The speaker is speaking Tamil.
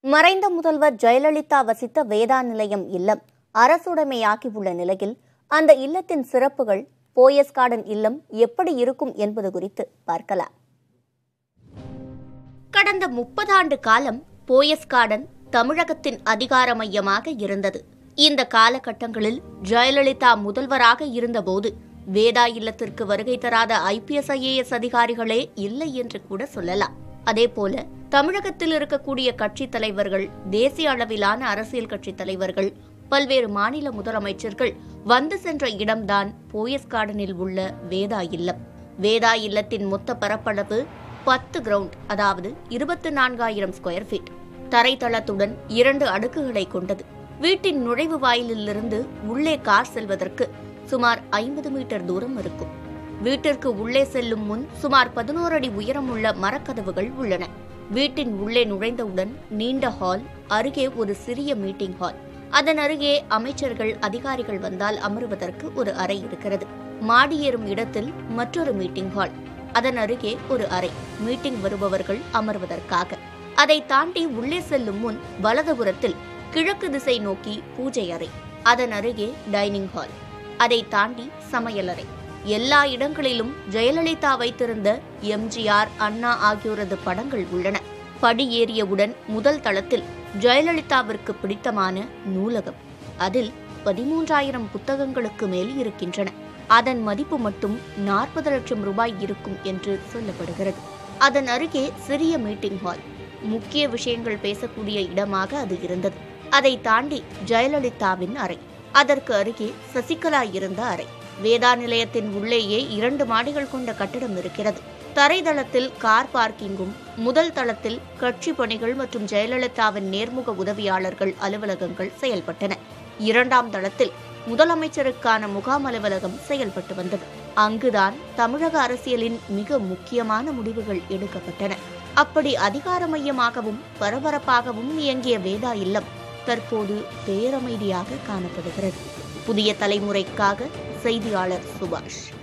மறைந்த முதல்வர் ஜெயலலிதா வசித்த வேதா நிலையம் இல்லம் அரசுடைமையாகியுள்ள நிலையில் அந்த இல்லத்தின் சிறப்புகள் போயஸ் கார்டன் இல்லம் எப்படி இருக்கும் என்பது குறித்து பார்க்கலாம் கடந்த முப்பது ஆண்டு காலம் போயஸ் கார்டன் தமிழகத்தின் அதிகார மையமாக இருந்தது இந்த காலகட்டங்களில் ஜெயலலிதா முதல்வராக இருந்தபோது வேதா இல்லத்திற்கு வருகை தராத ஐபிஎஸ் ஐஏஎஸ் அதிகாரிகளே இல்லை என்று கூட சொல்லலாம் அதேபோல தமிழகத்தில் இருக்கக்கூடிய கட்சித் தலைவர்கள் தேசிய அளவிலான அரசியல் கட்சித் தலைவர்கள் பல்வேறு மாநில முதலமைச்சர்கள் வந்து சென்ற இடம்தான் போயஸ் கார்டனில் உள்ள வேதா இல்லம் வேதா இல்லத்தின் மொத்த பரப்பளவு பத்து கிரவுண்ட் அதாவது இருபத்தி நான்காயிரம் ஸ்கொயர் ஃபீட் தரைத்தளத்துடன் இரண்டு அடுக்குகளை கொண்டது வீட்டின் நுழைவு வாயிலிலிருந்து உள்ளே கார் செல்வதற்கு சுமார் ஐம்பது மீட்டர் தூரம் இருக்கும் வீட்டிற்கு உள்ளே செல்லும் முன் சுமார் பதினோரு அடி உயரமுள்ள மரக்கதவுகள் உள்ளன வீட்டின் உள்ளே நுழைந்தவுடன் நீண்ட ஹால் அருகே ஒரு சிறிய மீட்டிங் ஹால் அதன் அருகே அமைச்சர்கள் அதிகாரிகள் வந்தால் அமருவதற்கு ஒரு அறை இருக்கிறது மாடியேறும் இடத்தில் மற்றொரு மீட்டிங் ஹால் அதன் அருகே ஒரு அறை மீட்டிங் வருபவர்கள் அமர்வதற்காக அதை தாண்டி உள்ளே செல்லும் முன் வலதுபுறத்தில் கிழக்கு திசை நோக்கி பூஜை அறை அதன் அருகே டைனிங் ஹால் அதை தாண்டி சமையலறை எல்லா இடங்களிலும் ஜெயலலிதா வைத்திருந்த எம்ஜிஆர் அண்ணா ஆகியோரது படங்கள் உள்ளன படி ஏறியவுடன் முதல் தளத்தில் ஜெயலலிதாவிற்கு பிடித்தமான நூலகம் அதில் பதிமூன்றாயிரம் புத்தகங்களுக்கு மேல் இருக்கின்றன அதன் மதிப்பு மட்டும் நாற்பது லட்சம் ரூபாய் இருக்கும் என்று சொல்லப்படுகிறது அதன் அருகே சிறிய மீட்டிங் ஹால் முக்கிய விஷயங்கள் பேசக்கூடிய இடமாக அது இருந்தது அதை தாண்டி ஜெயலலிதாவின் அறை அதற்கு அருகே சசிகலா இருந்த அறை வேதா நிலையத்தின் உள்ளேயே இரண்டு மாடிகள் கொண்ட கட்டடம் இருக்கிறது தரைதளத்தில் கார் பார்க்கிங்கும் முதல் தளத்தில் கட்சி பணிகள் மற்றும் ஜெயலலிதாவின் நேர்முக உதவியாளர்கள் அலுவலகங்கள் செயல்பட்டன இரண்டாம் தளத்தில் முதலமைச்சருக்கான முகாம் அலுவலகம் செயல்பட்டு வந்தது அங்குதான் தமிழக அரசியலின் மிக முக்கியமான முடிவுகள் எடுக்கப்பட்டன அப்படி அதிகார மையமாகவும் பரபரப்பாகவும் இயங்கிய வேதா இல்லம் தற்போது பேரமைதியாக காணப்படுகிறது புதிய தலைமுறைக்காக செய்தியாளர் சுபாஷ்